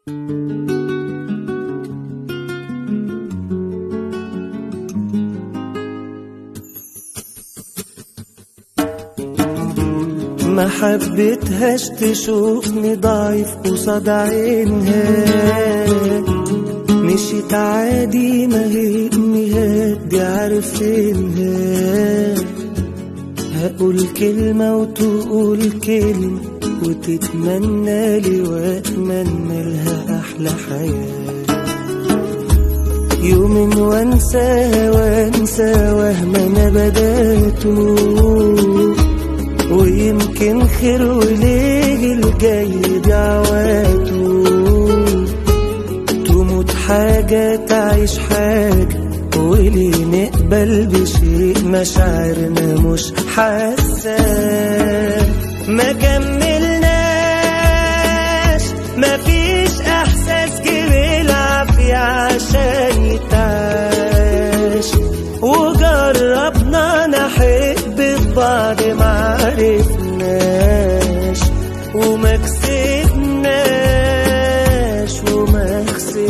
ما حبيتهاش تشوفني ضعيف قصاد عينها مشيت عادي ما هي دي عارفينها هقول كلمة وتقول كلمة وتتمنى لي واتمنى لها احلى حياة يوم وانساها وانسى وهم انا بداته ويمكن خير وليه الجاي دعواته تموت حاجة تعيش حاجة وليه نقبل بشيء مشاعرنا مش حاسة ما كملناش مفيش احساس جه بالعافية عشان يتعاش وجربنا نحب بعض ما عرفناش وما كسبناش وما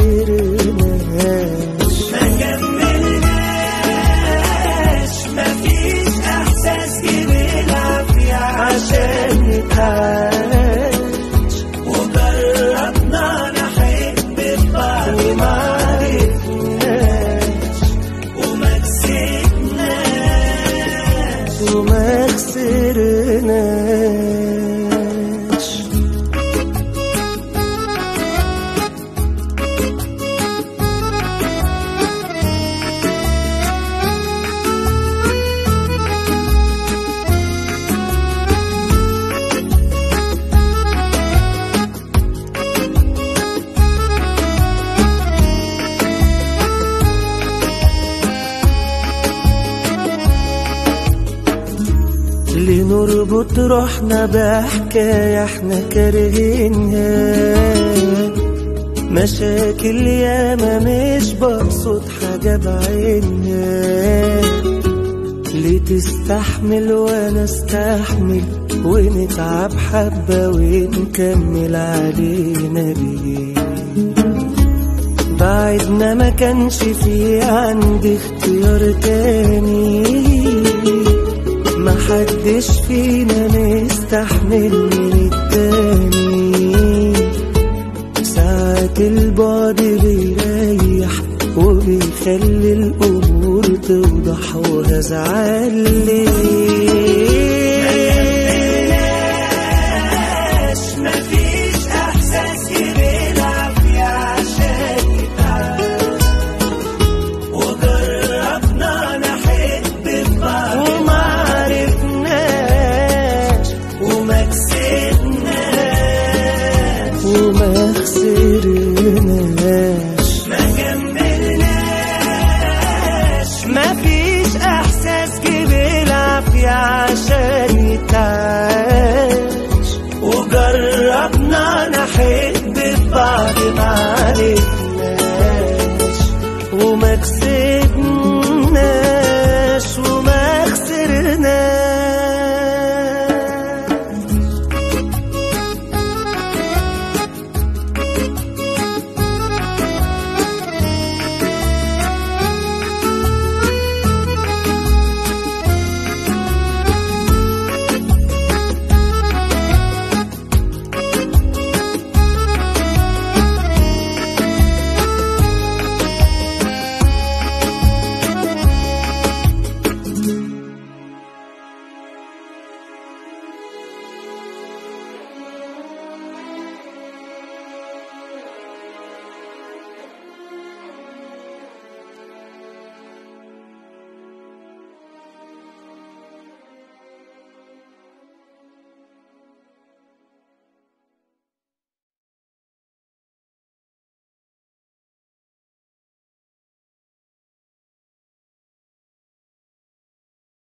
خسرناش ما كملناش مفيش احساس جه بالعافية عشان نتعاش وجربنا نحب بعض وما عرفناش وما كسبناش وما خسرناش لنربط روحنا بحكاية احنا كارهينها مشاكل ياما مش بقصد حاجة بعينها ليه تستحمل وانا استحمل ونتعب حبة ونكمل علينا ليه بعدنا ما كانش في عندي اختيار تاني ما حدش فينا مستحمل من التاني ساعات البعد بيريح وبيخلي الأمور توضح وهزعل ليه